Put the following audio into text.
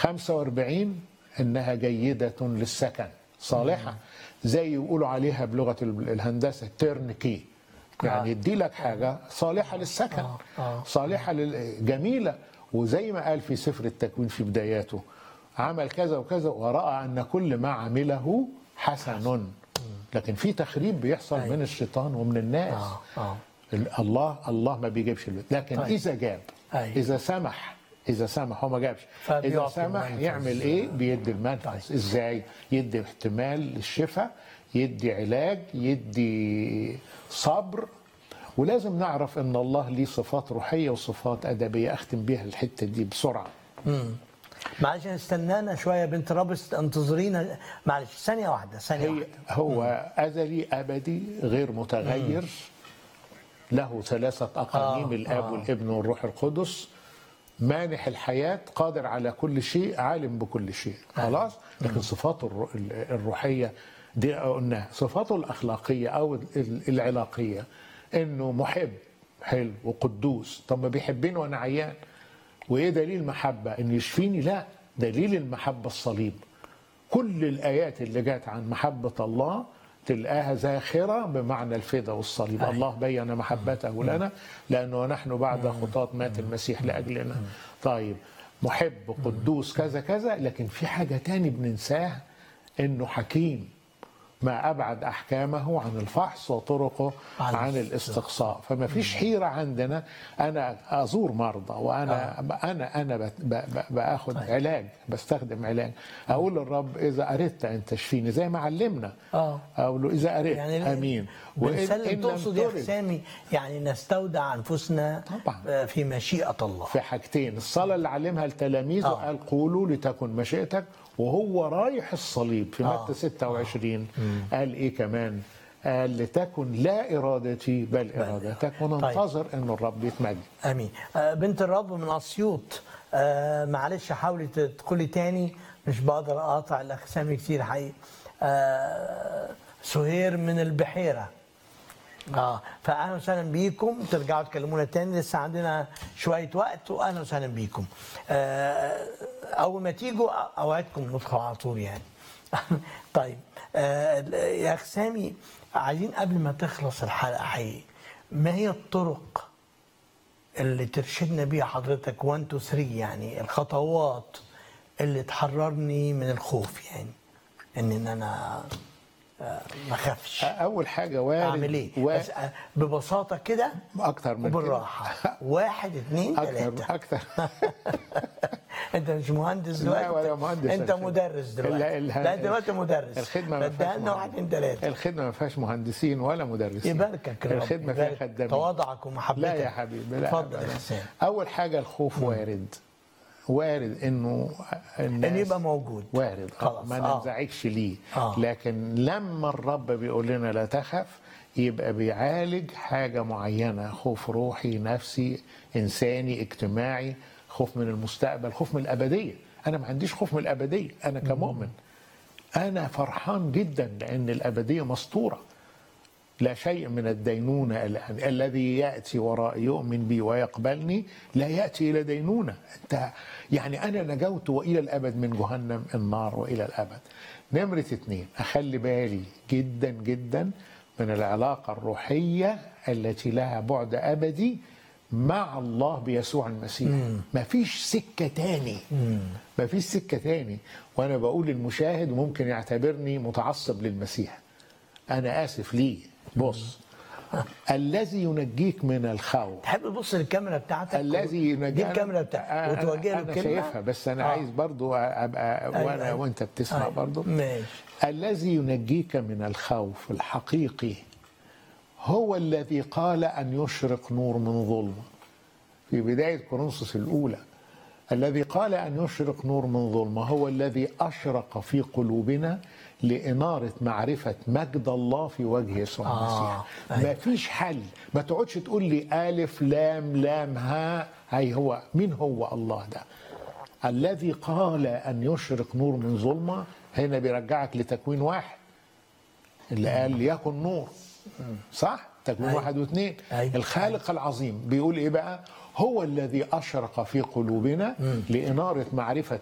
45 انها جيده للسكن صالحه زي يقولوا عليها بلغه الهندسه تيرنكي يعني يدي لك حاجه صالحه للسكن آه، آه. صالحه لل- جميله وزي ما قال في سفر التكوين في بداياته عمل كذا وكذا وراى ان كل ما عمله حسن لكن في تخريب بيحصل أيوة. من الشيطان ومن الناس اه اه ال- الله الله ما بيجيبش البيت لكن طيب. اذا جاب أيوة. اذا سمح اذا سمح هو ما جابش اذا فبيعطي سمح المنفذ. يعمل ايه بيدي المنفذ ازاي يدي احتمال للشفاء يدي علاج يدي صبر ولازم نعرف ان الله ليه صفات روحيه وصفات ادبيه اختم بيها الحته دي بسرعه معلش استنانا شويه يا بنت رابس انتظرينا معلش ثانيه واحده ثانيه هي واحده هو ازلي ابدي غير متغير له ثلاثه اقانيم آه، الاب آه. والابن والروح القدس مانح الحياه قادر على كل شيء عالم بكل شيء خلاص لكن صفاته الرو- الروحيه دي قلناها صفاته الاخلاقيه او ال- العلاقيه انه محب حلو وقدوس طب ما بيحبني وانا عيان وايه دليل المحبه ان يشفيني لا دليل المحبه الصليب كل الآيات اللي جات عن محبة الله تلقاها زاخرة بمعنى الفدا والصليب أي. الله بين محبته لنا لأنه نحن بعد خطاة مات المسيح لأجلنا طيب محب قدوس كذا كذا لكن في حاجة تاني بننساها إنه حكيم ما أبعد أحكامه عن الفحص وطرقه عن عن الاستقصاء فما فيش حيرة عندنا أنا أزور مرضى وأنا أنا أنا بت- ب- ب- باخد علاج بستخدم علاج أقول للرب إذا أردت أن تشفيني زي ما علمنا آه. أقول له إذا أردت يعني أمين بنسلم لم تقصد يا ترد حسامي يعني نستودع انفسنا طبعا. آه، في مشيئه الله في حاجتين الصلاة اللي علمها لتلاميذه آه. قال قولوا لتكن مشيئتك وهو رايح الصليب في آه. متى 26 قال إيه كمان قال لتكن لا إرادتي بل إرادتك وننتظر أن الرب يتمجد امين آه، بنت الرب من اسيوط آه، معلش حاولي تدخلي تاني مش بقدر اقاطع الاخ سامي كتير حقيقي آه، سهير من البحيره اه فاهلا وسهلا بيكم ترجعوا تكلمونا تاني لسه عندنا شويه وقت واهلا وسهلا بيكم آه، اول ما تيجوا اوعدكم ندخل على طول يعني طيب آه، يا اخ سامي عايزين قبل ما تخلص الحلقه حقيقي ما هي الطرق اللي ترشدنا بيها حضرتك 1 2 3 يعني الخطوات اللي تحررني من الخوف يعني ان إن انا آه، ما اخافش أول حاجة وارد اعمل ايه و... بس آه، ببساطه كده أكتر من كده. وبالراحه واحد اثنين أكتر ثلاثه أكتر انت مش مهندس لا دلوقتي ولا مهندس انت الخدمة. مدرس دلوقتي ال- ال- لا دلوقتي مدرس الخدمة ما فيهاش بدأنا مهندس. واحد اثنين ثلاثه الخدمة ما فيهاش مهندسين ولا مدرسين يباركك الرب الخدمة فيها يبارك خدامين تواضعك ومحبتك لا يا حبيبي لا اتفضل أبداً. يا حسام أول حاجة الخوف وارد وارد إنه الناس ان يبقى موجود وارد آه، خلاص ما آه. ننزعجش ليه آه. لكن لما الرب بيقول لنا لا تخف يبقى بيعالج حاجة معينة خوف روحي نفسي إنساني اجتماعي خوف من المستقبل خوف من الأبدية أنا ما عنديش خوف من الأبدية أنا كمؤمن أنا فرحان جدا لأن الأبدية مسطورة لا شيء من الدينونة الآن الذي يأتي ورائي يؤمن بي ويقبلني لا يأتي إلى دينونة أنت يعني أنا نجوت وإلى الأبد من جهنم النار وإلى الأبد نمرة اتنين أخلي بالي جدا جدا من العلاقة الروحية التي لها بعد أبدي مع الله بيسوع المسيح مفيش سكة تاني مفيش سكة تاني وأنا بقول للمشاهد ممكن يعتبرني متعصب للمسيح أنا آسف ليه بص الذي ينجيك من الخوف تحب تبص للكاميرا بتاعتك الذي دي ينجيك الكاميرا بتاعتك وتوجه له انا كلمه شايفها بس انا آه. عايز برضو ابقى أيوة، وانا أيوة. وانت بتسمع أيوة. برضو ماشي الذي ينجيك من الخوف الحقيقي هو الذي قال ان يشرق نور من ظلمه في بدايه كورنثوس الاولى الذي قال ان يشرق نور من ظلمه هو الذي اشرق في قلوبنا لاناره معرفه مجد الله في وجه يسوع آه، المسيح أيوة. ما فيش حل ما تقعدش تقول لي الف لام لام ها هي هو مين هو الله ده الذي قال ان يشرق نور من ظلمه هنا بيرجعك لتكوين واحد اللي قال ليكن نور صح تكوين أيوة. واحد واثنين أيوة. الخالق العظيم بيقول ايه بقى هو الذي اشرق في قلوبنا لاناره معرفه